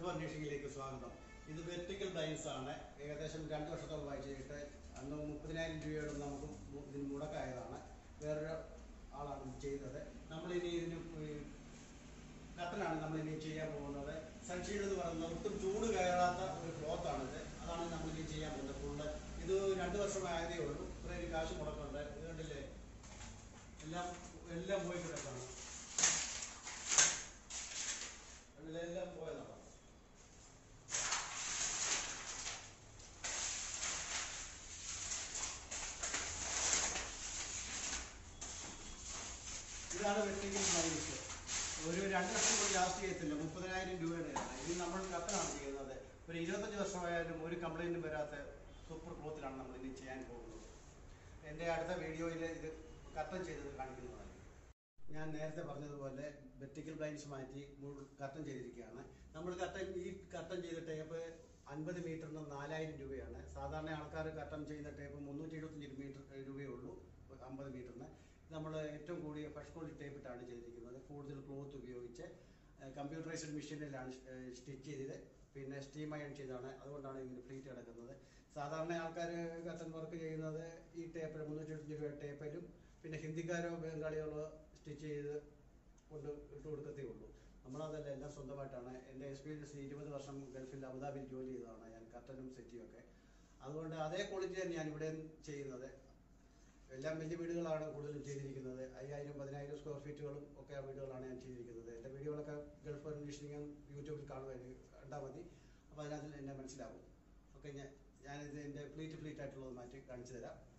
Gulf അന്വേഷണയിലേക്ക് സ്വാഗതം ഇത് vertical blinds ആണ് ഏകദേശം രണ്ട് വർഷത്തോളമായി ചെയ്തിട്ട് അന്ന് മുപ്പതിനായിരം രൂപയോളം നമുക്ക് മു- ഇതിന് മുടക്കായതാണ് വേറൊരു ആളാണ് ഇത് ചെയ്തത് നമ്മളിനി ഇതിന് ഈ കത്തനാണ് നമ്മളിനി ചെയ്യാൻ പോകുന്നത് സൺഷീൽഡ് എന്ന് പറയുന്നത് ഒട്ടും ചൂട് കയറാത്ത ഒരു ക്ലോത്ത് ആണിത് അതാണ് നമ്മളിനി ചെയ്യാൻ പോകുന്നത് ഫുള്ള് ഇത് രണ്ട് വർഷമായതേ ഉള്ളൂ ഇത്രയും കാശ് മുടക്കുന്നുണ്ട് ഇത് കണ്ടില്ലേ എല്ലാം എല്ലാം പോയി കിടക്കാണ് എല്ലാം പോയതാണ് ഇതാണ് വെട്ടിക്കൽ ബ്ലൈൻസ് ഒരു രണ്ട് ലക്ഷം കൂടി ലാസ്റ്റ് ചെയ്യത്തില്ല മുപ്പതിനായിരം രൂപയുടെയാണ് ഇത് നമ്മൾ കത്തനാണ് ചെയ്യുന്നത് ഒരു ഇരുപത്തഞ്ച് വർഷമായാലും ഒരു കംപ്ലൈൻറ്റും വരാത്ത സൂപ്പർ ക്ലോത്തിലാണ് നമ്മൾ ഇനി ചെയ്യാൻ പോകുന്നത് എൻ്റെ അടുത്ത വീഡിയോയിൽ ഇത് കത്തൻ ചെയ്തത് കാണിക്കുന്നതാണ് ഞാൻ നേരത്തെ പറഞ്ഞതുപോലെ വെർട്ടിക്കൽ ബ്ലൈൻസ് മാറ്റി മുഴു കട്ടൻ ചെയ്തിരിക്കുകയാണ് നമ്മൾ കട്ടൻ ഈ കട്ടൻ ചെയ്ത ടേപ്പ് അൻപത് മീറ്ററിന് നാലായിരം രൂപയാണ് സാധാരണ ആൾക്കാർ കട്ടൻ ചെയ്യുന്ന ടേപ്പ് മുന്നൂറ്റി എഴുപത്തഞ്ച് മീറ്റർ രൂപയേ ഉള്ളൂ അമ്പത് മീറ്ററിന് നമ്മൾ ഏറ്റവും കൂടിയ ഫസ്റ്റ് ക്വാളിറ്റി ടേപ്പ് ഇട്ടാണ് ചെയ്തിരിക്കുന്നത് കൂടുതൽ ക്ലോത്ത് ഉപയോഗിച്ച് കമ്പ്യൂട്ടറൈസ്ഡ് മെഷീനിലാണ് സ്റ്റിച്ച് ചെയ്തത് പിന്നെ സ്റ്റീം അയൺ ചെയ്താണ് അതുകൊണ്ടാണ് ഇങ്ങനെ ഫ്ലീറ്റ് കിടക്കുന്നത് സാധാരണ ആൾക്കാർ കട്ടൻ വർക്ക് ചെയ്യുന്നത് ഈ ടേപ്പിൽ മുന്നൂറ്റി എഴുപത്തഞ്ച് രൂപ ടേപ്പിലും പിന്നെ ഹിന്ദിക്കാരോ ബംഗാളികളോ സ്റ്റിച്ച് ചെയ്ത് കൊണ്ട് ഇട്ട് കൊടുക്കത്തേ ഉള്ളൂ നമ്മളതല്ല എല്ലാം സ്വന്തമായിട്ടാണ് എൻ്റെ എക്സ്പീരിയൻസ് ഇരുപത് വർഷം ഗൾഫിൽ അബുദാബിയിൽ ജോലി ചെയ്തതാണ് ഞാൻ കർട്ടനും സെറ്റിയും ഒക്കെ അതുകൊണ്ട് അതേ ക്വാളിറ്റി തന്നെ ഞാൻ ഇവിടെ ചെയ്യുന്നത് എല്ലാം വലിയ വീടുകളാണ് കൂടുതലും ചെയ്തിരിക്കുന്നത് അയ്യായിരം പതിനായിരം സ്ക്വയർ ഫീറ്റുകളും ഒക്കെ വീടുകളാണ് ഞാൻ ചെയ്തിരിക്കുന്നത് എൻ്റെ വീഡിയോകളൊക്കെ ഗൾഫ് അന്വേഷണിക്കാൻ യൂട്യൂബിൽ കാണുവാൻ കണ്ടാൽ മതി അപ്പോൾ അതിനകത്ത് എന്നെ മനസ്സിലാവും ഓക്കെ ഞാൻ ഞാനിത് എൻ്റെ ഫ്ലീറ്റ് ഫ്ലീറ്റ് ആയിട്ടുള്ളത് മാറ്റി കാണിച്ചു തരാം